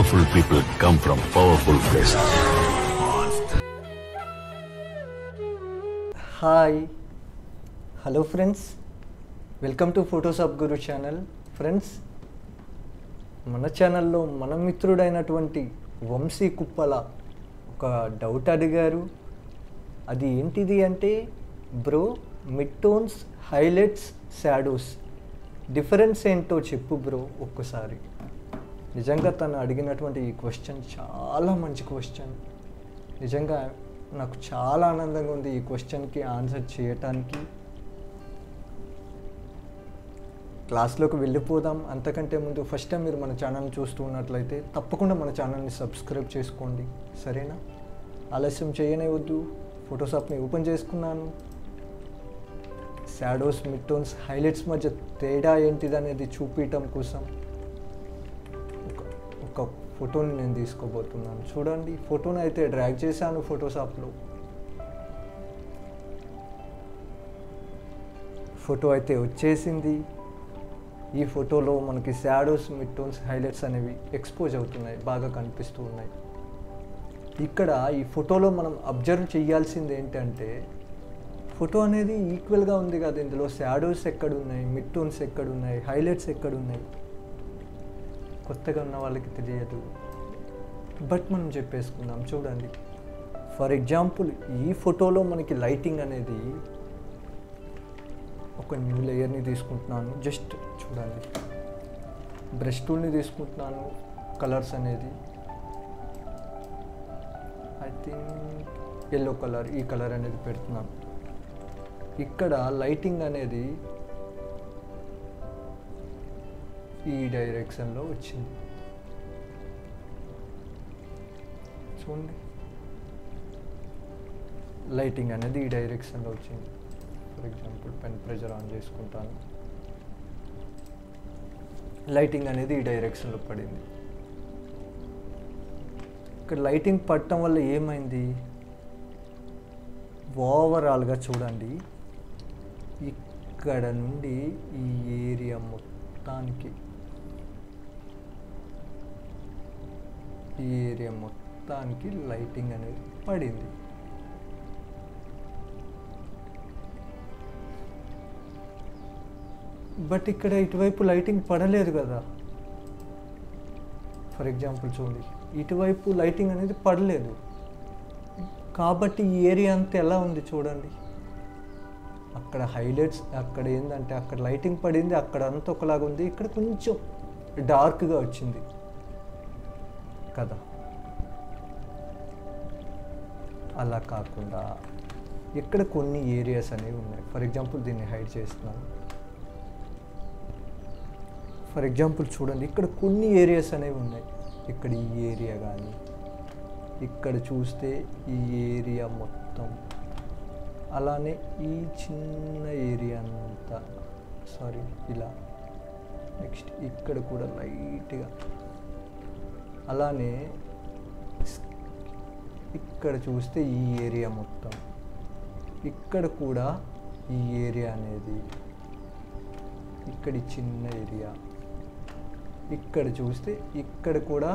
Powerful people come from powerful places. Hi hello friends welcome to photos of Guru channel friends మన ఛానల్లో మన మిత్రుడైనటువంటి వంశీ కుప్పల ఒక డౌట్ అడిగారు అది ఏంటిది అంటే bro mid tones highlights shadows difference ఏంటో చెప్పు బ్రో ఒక్కసారి నిజంగా తను అడిగినటువంటి ఈ క్వశ్చన్ చాలా మంచి క్వశ్చన్ నిజంగా నాకు చాలా ఆనందంగా ఉంది ఈ క్వశ్చన్కి ఆన్సర్ చేయటానికి క్లాస్లోకి వెళ్ళిపోదాం అంతకంటే ముందు ఫస్ట్ టైం మీరు మన ఛానల్ని చూస్తూ ఉన్నట్లయితే తప్పకుండా మన ఛానల్ని సబ్స్క్రైబ్ చేసుకోండి సరేనా ఆలస్యం చేయనే వద్దు ఫోటోషాప్ని ఓపెన్ చేసుకున్నాను షాడోస్ మిడ్ టోన్స్ హైలైట్స్ మధ్య తేడా ఏంటిది అనేది చూపించటం కోసం ఒక ఒక ఫోటోని నేను తీసుకోబోతున్నాను చూడండి ఫోటోని అయితే డ్రాగ్ చేశాను ఫోటోషాప్లో ఫోటో అయితే వచ్చేసింది ఈ ఫోటోలో మనకి షాడోస్ మిడ్ టోన్స్ హైలైట్స్ అనేవి ఎక్స్పోజ్ అవుతున్నాయి బాగా కనిపిస్తూ ఉన్నాయి ఇక్కడ ఈ ఫోటోలో మనం అబ్జర్వ్ చేయాల్సింది ఏంటంటే ఫోటో అనేది ఈక్వల్గా ఉంది కదా ఇందులో షాడోస్ ఎక్కడున్నాయి మిడ్ టోన్స్ ఎక్కడున్నాయి హైలైట్స్ ఎక్కడున్నాయి కొత్తగా ఉన్న వాళ్ళకి తెలియదు బట్ మనం చెప్పేసుకుందాం చూడండి ఫర్ ఎగ్జాంపుల్ ఈ ఫోటోలో మనకి లైటింగ్ అనేది ఒక న్యూ లేయర్ని తీసుకుంటున్నాను జస్ట్ చూడండి బ్రష్ టూల్ని తీసుకుంటున్నాను కలర్స్ అనేది ఐ థింక్ ఎల్లో కలర్ ఈ కలర్ అనేది పెడుతున్నాను ఇక్కడ లైటింగ్ అనేది ఈ డైరెక్షన్లో వచ్చింది చూడండి లైటింగ్ అనేది ఈ డైరెక్షన్లో వచ్చింది for example pen pressure on చేసుకుంటాను లైటింగ్ అనేది ఈ డైరెక్షన్లో పడింది ఇక్కడ లైటింగ్ పడటం వల్ల ఏమైంది ఓవరాల్గా చూడండి ఇక్కడ నుండి ఈ ఏరియా మొత్తానికి ఈ ఏరియా మొత్తానికి లైటింగ్ అనేది పడింది బట్ ఇక్కడ ఇటువైపు లైటింగ్ పడలేదు కదా ఫర్ ఎగ్జాంపుల్ చూడండి ఇటువైపు లైటింగ్ అనేది పడలేదు కాబట్టి ఈ ఏరియా అంతా ఎలా ఉంది చూడండి అక్కడ హైలైట్స్ అక్కడ ఏంటంటే అక్కడ లైటింగ్ పడింది అక్కడ అంతా ఒకలాగా ఉంది ఇక్కడ కొంచెం డార్క్గా వచ్చింది కదా అలా కాకుండా ఇక్కడ కొన్ని ఏరియాస్ అనేవి ఉన్నాయి ఫర్ ఎగ్జాంపుల్ దీన్ని హైడ్ చేస్తున్నాను ఫర్ ఎగ్జాంపుల్ చూడండి ఇక్కడ కొన్ని ఏరియాస్ అనేవి ఉన్నాయి ఇక్కడ ఈ ఏరియా కానీ ఇక్కడ చూస్తే ఈ ఏరియా మొత్తం అలానే ఈ చిన్న ఏరియా అంతా సారీ ఇలా నెక్స్ట్ ఇక్కడ కూడా లైట్గా అలానే ఇక్కడ చూస్తే ఈ ఏరియా మొత్తం ఇక్కడ కూడా ఈ ఏరియా అనేది ఇక్కడ ఈ చిన్న ఏరియా ఇక్కడ చూస్తే ఇక్కడ కూడా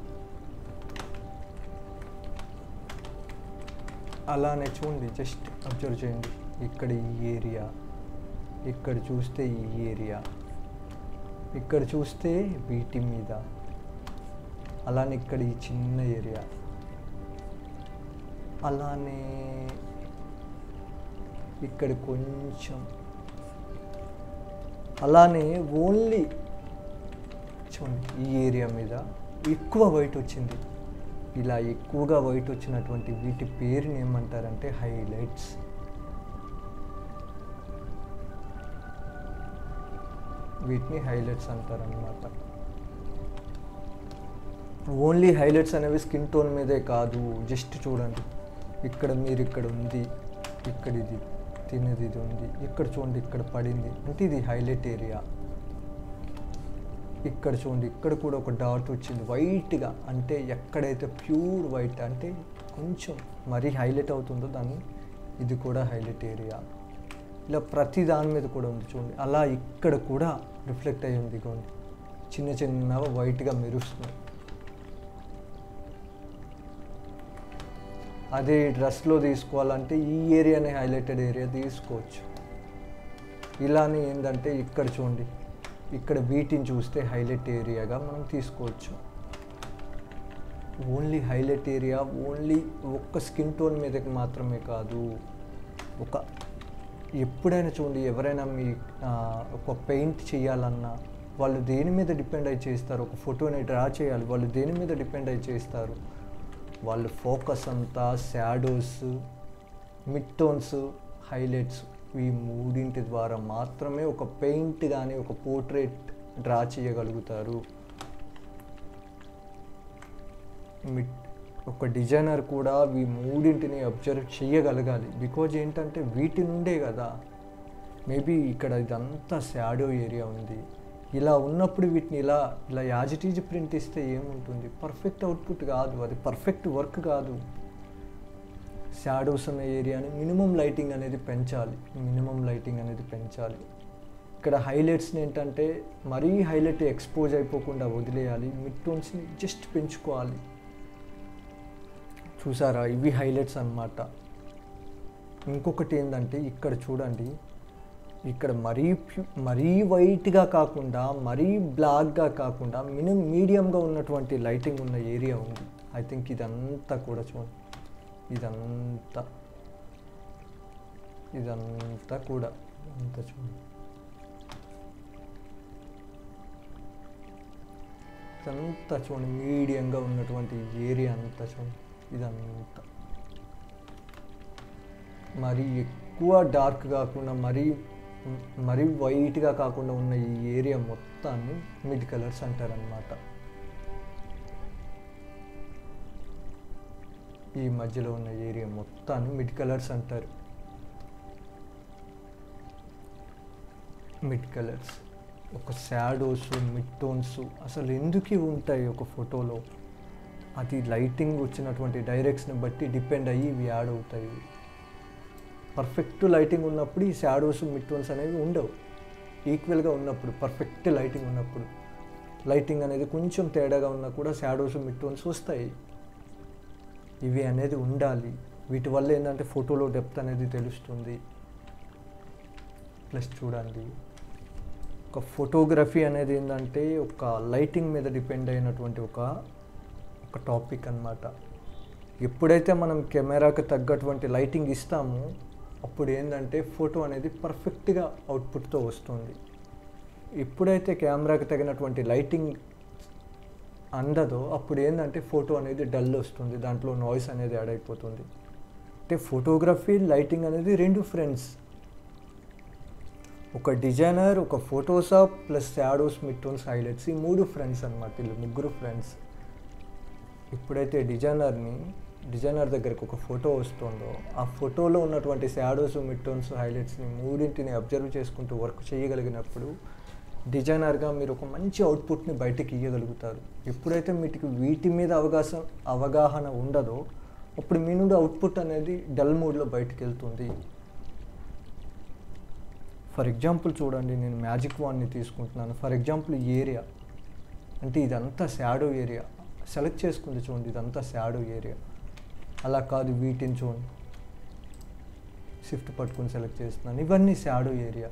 అలానే చూడండి జస్ట్ అబ్జర్వ్ చేయండి ఇక్కడ ఈ ఏరియా ఇక్కడ చూస్తే ఈ ఏరియా ఇక్కడ చూస్తే వీటి మీద అలానే ఇక్కడ ఈ చిన్న ఏరియా అలానే ఇక్కడ కొంచెం అలానే ఓన్లీ చూడండి ఈ ఏరియా మీద ఎక్కువ వైట్ వచ్చింది ఇలా ఎక్కువగా వైట్ వచ్చినటువంటి వీటి పేరుని ఏమంటారంటే హైలైట్స్ వీటిని హైలైట్స్ అంటారనమాట ఓన్లీ హైలైట్స్ అనేవి స్కిన్ టోన్ మీదే కాదు జస్ట్ చూడండి ఇక్కడ మీరు ఇక్కడ ఉంది ఇక్కడ ఇది తినేది ఇది ఉంది ఇక్కడ చూడండి ఇక్కడ పడింది అంటే ఇది హైలైట్ ఏరియా ఇక్కడ చూడండి ఇక్కడ కూడా ఒక డాట్ వచ్చింది వైట్గా అంటే ఎక్కడైతే ప్యూర్ వైట్ అంటే కొంచెం మరీ హైలైట్ అవుతుందో దాన్ని ఇది కూడా హైలైట్ ఏరియా ఇలా ప్రతి దాని మీద కూడా ఉంది చూడండి అలా ఇక్కడ కూడా రిఫ్లెక్ట్ అయ్యి ఉంది ఇగోండి చిన్న చిన్న వైట్గా మెరుస్తుంది అదే డ్రెస్లో తీసుకోవాలంటే ఈ ఏరియాని హైలైటెడ్ ఏరియా తీసుకోవచ్చు ఇలానే ఏంటంటే ఇక్కడ చూడండి ఇక్కడ వీటిని చూస్తే హైలైట్ ఏరియాగా మనం తీసుకోవచ్చు ఓన్లీ హైలైట్ ఏరియా ఓన్లీ ఒక్క స్కిన్ టోన్ మీదకి మాత్రమే కాదు ఒక ఎప్పుడైనా చూడండి ఎవరైనా మీ ఆ, ఒక పెయింట్ చేయాలన్నా వాళ్ళు దేని మీద డిపెండ్ అయి చేస్తారు ఒక ఫోటోని డ్రా చేయాలి వాళ్ళు దేని మీద డిపెండ్ అయి చేస్తారు వాళ్ళు ఫోకస్ అంతా షాడోస్ మిడ్ టోన్స్ హైలైట్స్ ఈ మూడింటి ద్వారా మాత్రమే ఒక పెయింట్ కానీ ఒక పోర్ట్రేట్ డ్రా చేయగలుగుతారు మిడ్ ఒక డిజైనర్ కూడా ఈ మూడింటిని అబ్జర్వ్ చేయగలగాలి బికాజ్ ఏంటంటే వీటి నుండే కదా మేబీ ఇక్కడ ఇదంతా షాడో ఏరియా ఉంది ఇలా ఉన్నప్పుడు వీటిని ఇలా ఇలా యాజిటీజ్ ప్రింట్ ఇస్తే ఏముంటుంది పర్ఫెక్ట్ అవుట్పుట్ కాదు అది పర్ఫెక్ట్ వర్క్ కాదు షాడోస్ ఉన్న ఏరియాని మినిమం లైటింగ్ అనేది పెంచాలి మినిమం లైటింగ్ అనేది పెంచాలి ఇక్కడ హైలైట్స్ని ఏంటంటే మరీ హైలైట్ ఎక్స్పోజ్ అయిపోకుండా వదిలేయాలి మిడ్ టోన్స్ని జస్ట్ పెంచుకోవాలి చూసారా ఇవి హైలైట్స్ అన్నమాట ఇంకొకటి ఏంటంటే ఇక్కడ చూడండి ఇక్కడ మరీ ప్యూ మరీ వైట్గా కాకుండా మరీ బ్లాక్గా కాకుండా మినిమం మీడియంగా ఉన్నటువంటి లైటింగ్ ఉన్న ఏరియా ఉంది ఐ థింక్ ఇదంతా కూడా చూడండి ఇదంతా ఇదంతా కూడా అంతా చూడండి ఇదంతా చూడండి మీడియంగా ఉన్నటువంటి ఏరియా అంతా చూడండి ఇదంతా మరీ ఎక్కువ డార్క్ కాకుండా మరీ మరీ వైట్గా కాకుండా ఉన్న ఈ ఏరియా మొత్తాన్ని మిడ్ కలర్స్ అంటారనమాట ఈ మధ్యలో ఉన్న ఏరియా మొత్తాన్ని మిడ్ కలర్స్ అంటారు మిడ్ కలర్స్ ఒక షాడోస్ మిడ్ టోన్స్ అసలు ఎందుకు ఉంటాయి ఒక ఫోటోలో అది లైటింగ్ వచ్చినటువంటి డైరెక్షన్ బట్టి డిపెండ్ అయ్యి ఇవి యాడ్ అవుతాయి పర్ఫెక్ట్ లైటింగ్ ఉన్నప్పుడు ఈ షాడోస్ మిడ్ టోన్స్ అనేవి ఉండవు ఈక్వల్గా ఉన్నప్పుడు పర్ఫెక్ట్ లైటింగ్ ఉన్నప్పుడు లైటింగ్ అనేది కొంచెం తేడాగా ఉన్నా కూడా షాడోస్ మిడ్ టోన్స్ వస్తాయి ఇవి అనేది ఉండాలి వీటి వల్ల ఏంటంటే ఫోటోలో డెప్త్ అనేది తెలుస్తుంది ప్లస్ చూడండి ఒక ఫోటోగ్రఫీ అనేది ఏంటంటే ఒక లైటింగ్ మీద డిపెండ్ అయినటువంటి ఒక ఒక టాపిక్ అన్నమాట ఎప్పుడైతే మనం కెమెరాకి తగ్గటువంటి లైటింగ్ ఇస్తామో అప్పుడు ఏంటంటే ఫోటో అనేది పర్ఫెక్ట్గా అవుట్పుట్తో వస్తుంది ఎప్పుడైతే కెమెరాకి తగినటువంటి లైటింగ్ అందదో అప్పుడు ఏంటంటే ఫోటో అనేది డల్ వస్తుంది దాంట్లో నాయిస్ అనేది యాడ్ అయిపోతుంది అంటే ఫోటోగ్రఫీ లైటింగ్ అనేది రెండు ఫ్రెండ్స్ ఒక డిజైనర్ ఒక Photoshop plus shadows midtones highlights ఈ మూడు ఫ్రెండ్స్ అనమాట వీళ్ళు ముగ్గురు ఫ్రెండ్స్ ఎప్పుడైతే డిజైనర్ని డిజైనర్ దగ్గరకు ఒక ఫోటో వస్తుందో ఆ ఫోటోలో ఉన్నటువంటి షాడోస్ మిట్టోన్స్ హైలైట్స్ని మూడింటిని అబ్జర్వ్ చేసుకుంటూ వర్క్ చేయగలిగినప్పుడు డిజైనర్గా మీరు ఒక మంచి అవుట్పుట్ని బయటికి ఇవ్వగలుగుతారు ఎప్పుడైతే మీకు వీటి మీద అవకాశం అవగాహన ఉండదో అప్పుడు మీ నుండి అవుట్పుట్ అనేది డల్ మోడ్లో బయటికి వెళ్తుంది ఫర్ ఎగ్జాంపుల్ చూడండి నేను మ్యాజిక్ వాన్ని తీసుకుంటున్నాను ఫర్ ఎగ్జాంపుల్ ఈ ఏరియా అంటే ఇదంతా షాడో ఏరియా సెలెక్ట్ చేసుకుంది చూడండి ఇదంతా షాడో ఏరియా అలా కాదు వీటిని చూడండి షిఫ్ట్ పట్టుకొని సెలెక్ట్ చేస్తున్నాను ఇవన్నీ షాడో ఏరియా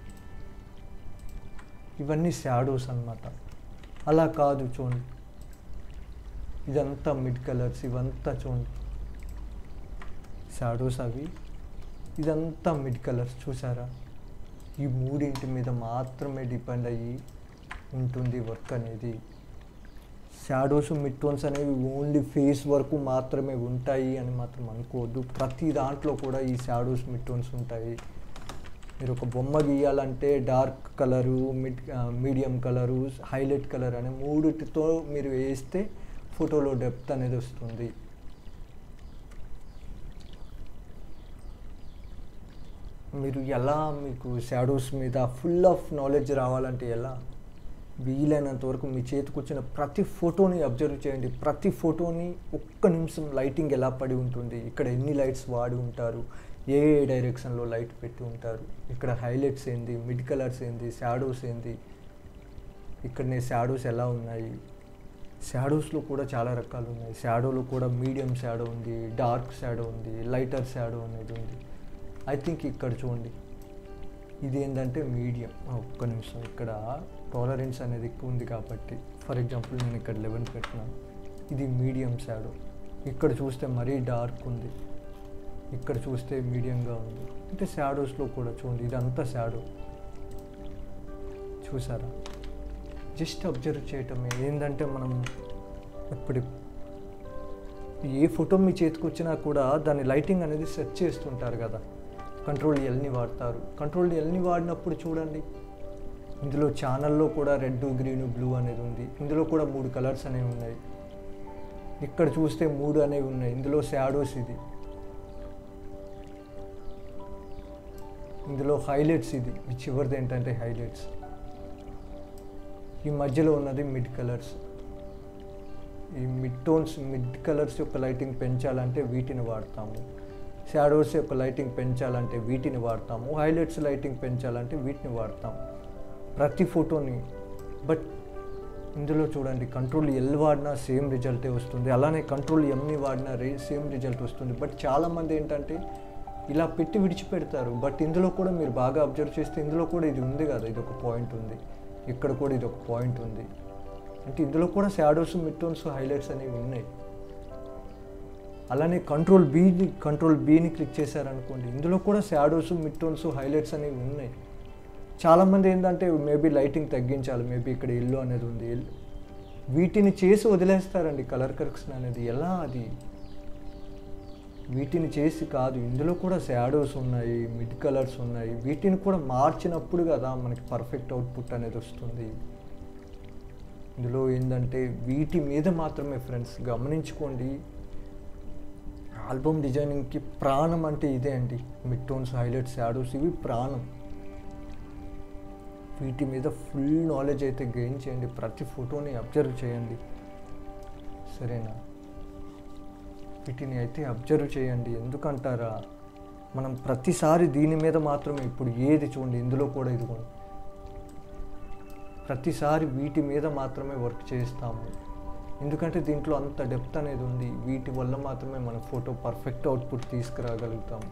ఇవన్నీ షాడోస్ అన్నమాట అలా కాదు చూడండి ఇదంతా మిడ్ కలర్స్ ఇవంతా చూడండి షాడోస్ అవి ఇదంతా మిడ్ కలర్స్ చూసారా ఈ మూడింటి మీద మాత్రమే డిపెండ్ అయ్యి ఉంటుంది వర్క్ అనేది షాడోస్ మిడ్ టోన్స్ అనేవి ఓన్లీ ఫేస్ వరకు మాత్రమే ఉంటాయి అని మాత్రం అనుకోవద్దు ప్రతి దాంట్లో కూడా ఈ షాడోస్ మిడ్ టోన్స్ ఉంటాయి మీరు ఒక బొమ్మ గీయాలంటే dark colour mid medium colour highlight colour అనే మూడిటితో మీరు వేస్తే ఫోటోలో డెప్త్ అనేది వస్తుంది మీరు ఎలా మీకు షాడోస్ మీద ఫుల్ ఆఫ్ నాలెడ్జ్ రావాలంటే ఎలా వీలైనంత వరకు మీ చేతికి వచ్చిన ప్రతి ఫోటోని అబ్జర్వ్ చేయండి ప్రతి ఫోటోని ఒక్క నిమిషం లైటింగ్ ఎలా పడి ఉంటుంది ఇక్కడ ఎన్ని లైట్స్ వాడి ఉంటారు ఏ ఏ డైరెక్షన్లో లైట్ పెట్టి ఉంటారు ఇక్కడ హైలైట్స్ ఏంది మిడ్ కలర్స్ ఏంది షాడోస్ ఏంది ఇక్కడ నీ షాడోస్ ఎలా ఉన్నాయి షాడోస్లో కూడా చాలా రకాలు ఉన్నాయి షాడోలో కూడా మీడియం షాడో ఉంది డార్క్ షాడో ఉంది లైటర్ షాడో అనేది ఉంది ఐ థింక్ ఇక్కడ చూడండి ఇది ఏంటంటే మీడియం ఒక్క నిమిషం ఇక్కడ టాలరెన్స్ అనేది ఎక్కువ ఉంది కాబట్టి ఫర్ ఎగ్జాంపుల్ నేను ఇక్కడ లెవెన్ పెట్టినాను ఇది మీడియం షాడో ఇక్కడ చూస్తే మరీ డార్క్ ఉంది ఇక్కడ చూస్తే మీడియంగా ఉంది అంటే షాడోస్లో కూడా చూడండి ఇదంతా షాడో చూసారా జస్ట్ అబ్జర్వ్ చేయటమే ఏంటంటే మనం ఇప్పుడు ఏ ఫోటో మీ చేతికి వచ్చినా కూడా దాని లైటింగ్ అనేది సెట్ చేస్తుంటారు కదా కంట్రోల్ ఎల్ని వాడతారు కంట్రోల్ ఎల్ని వాడినప్పుడు చూడండి ఇందులో ఛానల్లో కూడా రెడ్ గ్రీన్ బ్లూ అనేది ఉంది ఇందులో కూడా మూడు కలర్స్ అనేవి ఉన్నాయి ఇక్కడ చూస్తే మూడు అనేవి ఉన్నాయి ఇందులో షాడోస్ ఇది ఇందులో హైలైట్స్ ఇది ఈ చివరిది ఏంటంటే హైలైట్స్ ఈ మధ్యలో ఉన్నది మిడ్ కలర్స్ ఈ మిడ్ టోన్స్ మిడ్ కలర్స్ యొక్క లైటింగ్ పెంచాలంటే వీటిని వాడతాము షాడోస్ యొక్క లైటింగ్ పెంచాలంటే వీటిని వాడతాము హైలైట్స్ లైటింగ్ పెంచాలంటే వీటిని వాడతాము ప్రతి ఫోటోని బట్ ఇందులో చూడండి కంట్రోల్ ఎల్ వాడినా సేమ్ రిజల్టే వస్తుంది అలానే కంట్రోల్ ఎంని వాడినా రే సేమ్ రిజల్ట్ వస్తుంది బట్ చాలామంది ఏంటంటే ఇలా పెట్టి విడిచిపెడతారు బట్ ఇందులో కూడా మీరు బాగా అబ్జర్వ్ చేస్తే ఇందులో కూడా ఇది ఉంది కదా ఇది ఒక పాయింట్ ఉంది ఇక్కడ కూడా ఇది ఒక పాయింట్ ఉంది అంటే ఇందులో కూడా షాడోస్ మిడ్ టోన్స్ హైలైట్స్ అనేవి ఉన్నాయి అలానే కంట్రోల్ బీని కంట్రోల్ బీని క్లిక్ చేశారనుకోండి ఇందులో కూడా షాడోస్ మిడ్ టోన్స్ హైలైట్స్ అనేవి ఉన్నాయి చాలామంది ఏంటంటే మేబీ లైటింగ్ తగ్గించాలి మేబీ ఇక్కడ ఎల్లో అనేది ఉంది ఎల్- వీటిని చేసి వదిలేస్తారండి కలర్ కరెక్షన్ అనేది ఎలా అది వీటిని చేసి కాదు ఇందులో కూడా షాడోస్ ఉన్నాయి మిడ్ కలర్స్ ఉన్నాయి వీటిని కూడా మార్చినప్పుడు కదా మనకి పర్ఫెక్ట్ అవుట్పుట్ అనేది వస్తుంది ఇందులో ఏంటంటే వీటి మీద మాత్రమే ఫ్రెండ్స్ గమనించుకోండి ఆల్బమ్ డిజైనింగ్కి ప్రాణం అంటే ఇదే అండి మిడ్ టోన్స్ హైలైట్స్ షాడోస్ ఇవి ప్రాణం వీటి మీద ఫుల్ నాలెడ్జ్ అయితే గెయిన్ చేయండి ప్రతి ఫోటోని అబ్జర్వ్ చేయండి సరేనా వీటిని అయితే అబ్జర్వ్ చేయండి ఎందుకంటారా మనం ప్రతిసారి దీని మీద మాత్రమే ఇప్పుడు ఏది చూడండి ఇందులో కూడా ఇదిగోండి ప్రతిసారి వీటి మీద మాత్రమే వర్క్ చేస్తాము ఎందుకంటే దీంట్లో అంత డెప్త్ అనేది ఉంది వీటి వల్ల మాత్రమే మన ఫోటో పర్ఫెక్ట్ అవుట్పుట్ తీసుకురాగలుగుతాము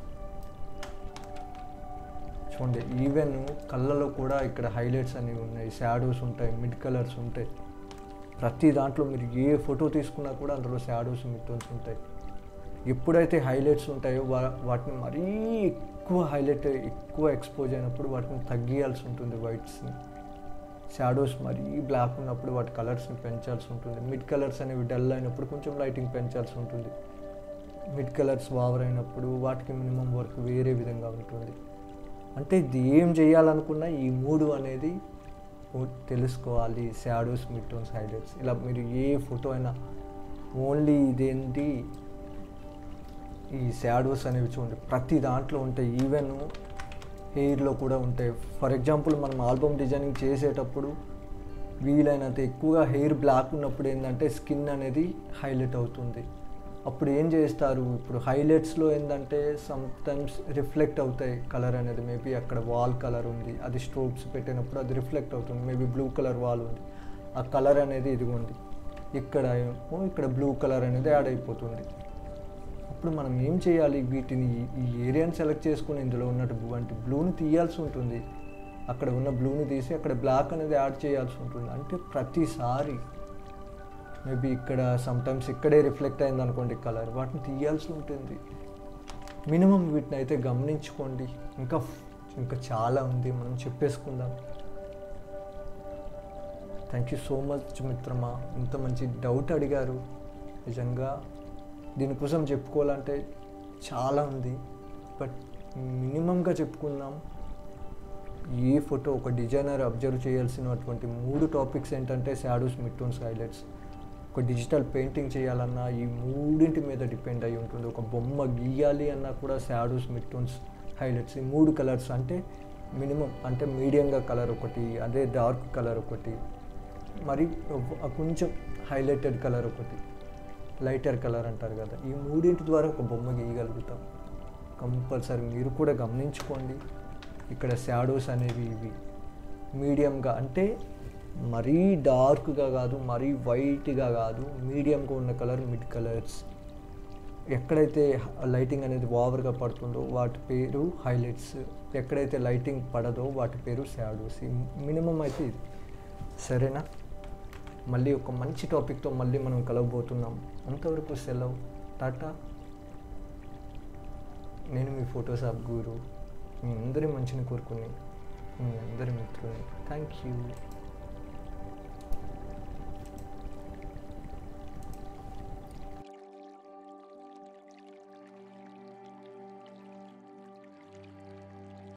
చూడండి ఈవెన్ కళ్ళలో కూడా ఇక్కడ హైలైట్స్ అనేవి ఉన్నాయి షాడోస్ ఉంటాయి మిడ్ కలర్స్ ఉంటాయి ప్రతి దాంట్లో మీరు ఏ ఫోటో తీసుకున్నా కూడా అందులో షాడోస్ మిడ్ టోన్స్ ఉంటాయి ఎప్పుడైతే హైలైట్స్ ఉంటాయో వా వాటిని మరీ ఎక్కువ హైలైట్ ఎక్కువ ఎక్స్పోజ్ అయినప్పుడు వాటిని తగ్గియాల్సి ఉంటుంది వైట్స్ని షాడోస్ మరీ బ్లాక్ ఉన్నప్పుడు వాటి కలర్స్ని పెంచాల్సి ఉంటుంది మిడ్ కలర్స్ అనేవి డల్ అయినప్పుడు కొంచెం లైటింగ్ పెంచాల్సి ఉంటుంది మిడ్ కలర్స్ వావర్ అయినప్పుడు వాటికి మినిమం వర్క్ వేరే విధంగా ఉంటుంది అంటే ఇది ఏం చేయాలనుకున్నా ఈ మూడు అనేది ఓ- తెలుసుకోవాలి షాడోస్ మిడ్ టోన్స్ హైలైట్స్ ఇలా మీరు ఏ ఫోటో అయినా ఓన్లీ ఇదేంటి ఈ షాడోస్ అనేవి చూడండి ప్రతి దాంట్లో ఉంటాయి ఈవెన్ హెయిర్లో కూడా ఉంటాయి ఫర్ ఎగ్జాంపుల్ మనం ఆల్బమ్ డిజైనింగ్ చేసేటప్పుడు వీలైనంత ఎక్కువగా హెయిర్ బ్లాక్ ఉన్నప్పుడు ఏంటంటే స్కిన్ అనేది హైలైట్ అవుతుంది అప్పుడు ఏం చేస్తారు ఇప్పుడు హైలైట్స్లో ఏంటంటే సమ్ టైమ్స్ రిఫ్లెక్ట్ అవుతాయి కలర్ అనేది మేబీ అక్కడ వాల్ కలర్ ఉంది అది స్ట్రోక్స్ పెట్టినప్పుడు అది రిఫ్లెక్ట్ అవుతుంది మేబీ బ్లూ కలర్ వాల్ ఉంది ఆ కలర్ అనేది ఇదిగోండి ఇక్కడ ఏమో ఇక్కడ బ్లూ కలర్ అనేది యాడ్ అయిపోతుంది అప్పుడు మనం ఏం చేయాలి వీటిని ఈ ఏరియాని సెలెక్ట్ చేసుకుని ఇందులో ఉన్నటువంటి బ్లూని తీయాల్సి ఉంటుంది అక్కడ ఉన్న బ్లూని తీసి అక్కడ బ్లాక్ అనేది యాడ్ చేయాల్సి ఉంటుంది అంటే ప్రతిసారి మేబీ ఇక్కడ సమ్టైమ్స్ ఇక్కడే రిఫ్లెక్ట్ అయింది అనుకోండి కలర్ వాటిని తీయాల్సి ఉంటుంది మినిమం వీటిని అయితే గమనించుకోండి ఇంకా ఇంకా చాలా ఉంది మనం చెప్పేసుకుందాం థ్యాంక్ యూ సో మచ్ మిత్రమా ఇంత మంచి డౌట్ అడిగారు నిజంగా దీనికోసం చెప్పుకోవాలంటే చాలా ఉంది బట్ మినిమంగా చెప్పుకుందాం ఏ ఫోటో ఒక డిజైనర్ అబ్జర్వ్ చేయాల్సినటువంటి మూడు టాపిక్స్ ఏంటంటే షాడోస్ మిడ్ టోన్స్ హైలైట్స్ ఒక డిజిటల్ పెయింటింగ్ చేయాలన్నా ఈ మూడింటి మీద డిపెండ్ అయి ఉంటుంది ఒక బొమ్మ గీయాలి అన్నా కూడా షాడోస్ మిడ్ టోన్స్ హైలైట్స్ ఈ మూడు కలర్స్ అంటే మినిమం అంటే మీడియంగా కలర్ ఒకటి అదే డార్క్ కలర్ ఒకటి మరి ఒక కొంచెం హైలైటెడ్ కలర్ ఒకటి లైటర్ కలర్ అంటారు కదా ఈ మూడింటి ద్వారా ఒక బొమ్మ గీయగలుగుతాం కంపల్సరీ మీరు కూడా గమనించుకోండి ఇక్కడ షాడోస్ అనేవి ఇవి మీడియంగా అంటే మరీ డార్క్గా కాదు మరీ వైట్గా కాదు మీడియంగా ఉన్న కలర్ మిడ్ కలర్స్ ఎక్కడైతే లైటింగ్ అనేది ఓవర్గా పడుతుందో వాటి పేరు హైలైట్స్ ఎక్కడైతే లైటింగ్ పడదో వాటి పేరు షాడోస్ మినిమం అయితే ఇది సరేనా మళ్ళీ ఒక మంచి టాపిక్తో మళ్ళీ మనం కలవబోతున్నాం అంతవరకు సెలవు టాటా నేను మీ ఫోటోషాప్ గురు మీ అందరి మంచిని కోరుకుని మీ అందరి మిత్రుని థ్యాంక్ యూ